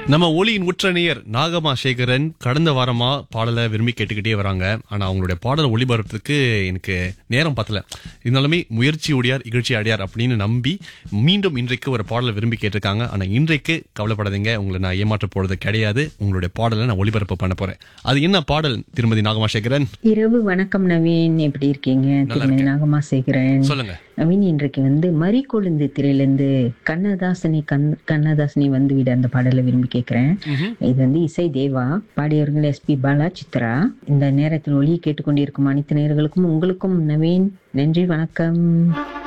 நம்ம ஒளியின் உற்றணியர் நாகமா சேகரன் கடந்த வாரமா பாடலை விரும்பி கேட்டுக்கிட்டே வராங்க ஆனா அவங்களுடைய பாடலை ஒளிபரப்புறதுக்கு எனக்கு நேரம் பத்தல இருந்தாலுமே முயற்சி உடையார் இகழ்ச்சி அடையார் அப்படின்னு நம்பி மீண்டும் இன்றைக்கு ஒரு பாடலை விரும்பி கேட்டிருக்காங்க ஆனா இன்றைக்கு கவலைப்படாதீங்க உங்களை நான் ஏமாற்ற போறது கிடையாது உங்களுடைய பாடலை நான் ஒளிபரப்பு பண்ண போறேன் அது என்ன பாடல் திருமதி நாகமா சேகரன் இரவு வணக்கம் நவீன் எப்படி இருக்கீங்க திருமதி நாகமா சேகரன் சொல்லுங்க நவீன் இன்றைக்கு வந்து மறி கொழுந்து திரையிலிருந்து கண்ணதாசனி கண் கண்ணதாசனி வந்து விட அந்த பாடலை விரும்பி கேட்கிறேன் இது வந்து இசை தேவா பாடியவர்கள் எஸ்பி பாலா சித்ரா இந்த நேரத்தில் ஒளியை கேட்டுக்கொண்டிருக்கும் அனைத்து நேயர்களுக்கும் உங்களுக்கும் நவீன் நன்றி வணக்கம்